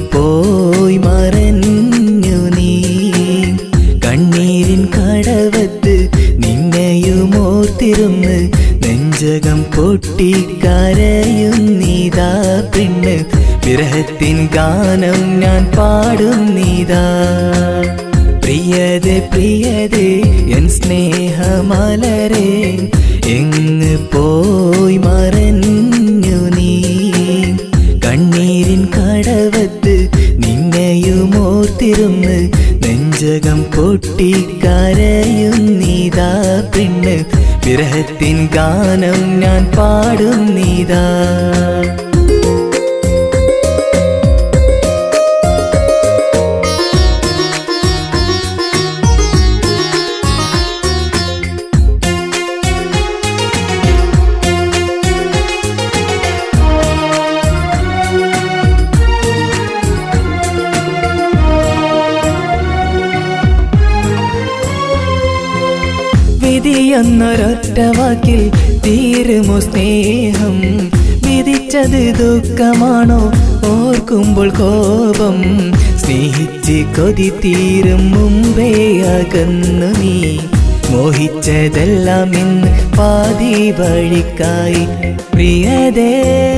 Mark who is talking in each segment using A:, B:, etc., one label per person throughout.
A: പോയി മറഞ്ഞു നീ കണ്ണീരിൻ കടവത്ത് നിന്നെയും ഓർത്തിരുന്ന് നെഞ്ചകം പൊട്ടിക്കരയുന്നീതാ പെണ്ണ് വിരഹത്തിൻ ഗാനം ഞാൻ പാടുന്നീതാ പ്രിയതേ പ്രിയതേ എൻ സ്നേഹമലരേ എങ്ങ് പോയി മറഞ്ഞു നീ കണ്ണീരിൻ കടവത്ത് നിന്നെയും ഓർത്തിരുന്ന് നെഞ്ചകം പൊട്ടിക്കരയുന്നീതാ പെണ്ണ് വിരഹത്തിൻ ഗാനം ഞാൻ പാടുന്നീതാ വിധിയെന്നൊരൊറ്റ വാക്കിൽ തീരുമോ സ്നേഹം വിധിച്ചത് ദുഃഖമാണോ ഓർക്കുമ്പോൾ കോപം സ്നേഹിച്ച് കൊതി തീരും മുമ്പേ അകന്നു നീ മോഹിച്ചതെല്ലാം ഇന്ന് പാതി വഴിക്കായി പ്രിയതേ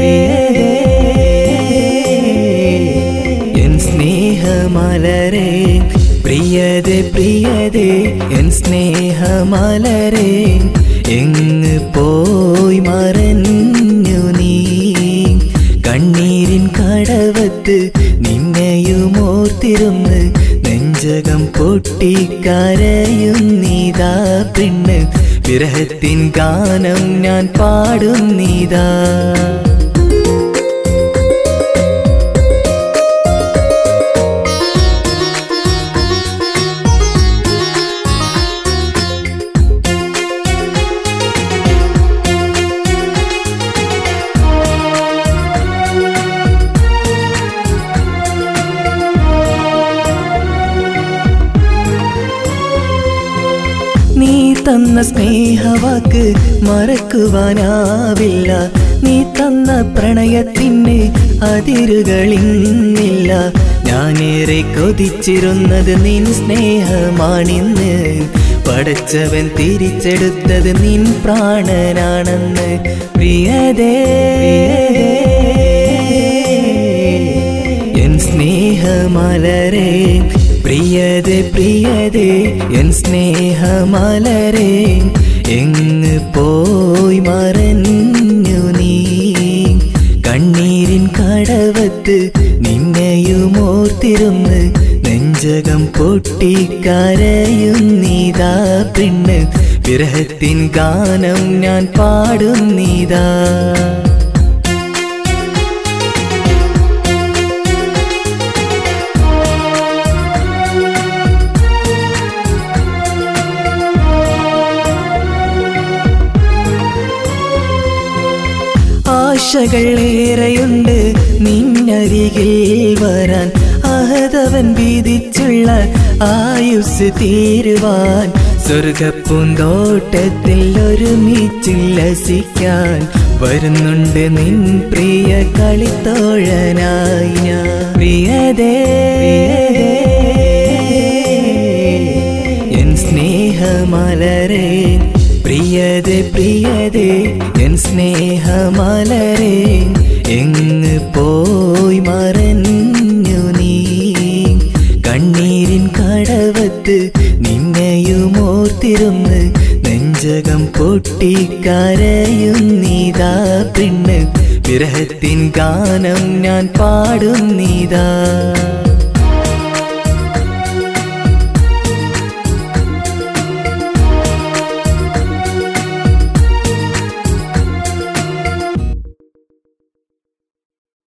A: എൻ സ്നേഹമലരേ പ്രിയതേ പ്രിയതേ എൻ സ്നേഹമലരേ എങ്ങ് പോയി മറഞ്ഞു നീ കണ്ണീരിൻ കടവത്ത് നിന്നെയും ഓർത്തിരുന്ന് നെഞ്ചകം പൊട്ടിക്കരയുന്നീതാ പെണ്ണ് വിരഹത്തിൻ ഗാനം ഞാൻ പാടുന്നീതാ നീ തന്ന സ്നേഹവാക്ക് മറക്കുവാനാവില്ല നീ തന്ന പ്രണയത്തിന് അതിരുകളിന്നില്ല ഞാനേറെ കൊതിച്ചിരുന്നത് നിൻ സ്നേഹമാണിന്ന് പടച്ചവൻ തിരിച്ചെടുത്തത് നിൻ പ്രാണനാണെന്ന് പ്രിയതേ എൻ സ്നേഹമലരേ പ്രിയതേ പ്രിയതേ എൻ സ്നേഹമലരേ എങ്ങ് പോയി മറഞ്ഞു നീ കണ്ണീരിൻ കടവത്ത് നിന്നെയും ഓർത്തിരുന്ന് നെഞ്ചകം പൊട്ടിക്കരയുന്നീതാ പെണ്ണ് വിരഹത്തിൻ ഗാനം ഞാൻ പാടുന്നീതാ ആശകൾ ഏറെയുണ്ട് നിന്നരികിൽ വരാൻ അഹതവൻ വീതിച്ചുള്ള ആയുസ് തീരുവാൻ സ്വർഗപ്പൂന്തോട്ടത്തിൽ ഒരുമിച്ചുല്ലസിക്കാൻ വരുന്നുണ്ട് നിൻ പ്രിയ കളിത്തോഴനായി ഞാൻ പ്രിയതേ എൻ സ്നേഹമലരേ പ്രിയതേ പ്രിയതേ എൻ സ്നേഹമലരേ എങ്ങ് പോയി മറഞ്ഞു നീ കണ്ണീരിൻ കടവത്ത് നിന്നെയും ഓർത്തിരുന്ന് നെഞ്ചകം പൊട്ടിക്കരയുന്നീതാ പെണ്ണ് വിരഹത്തിൻ ഗാനം ഞാൻ പാടുന്നീതാ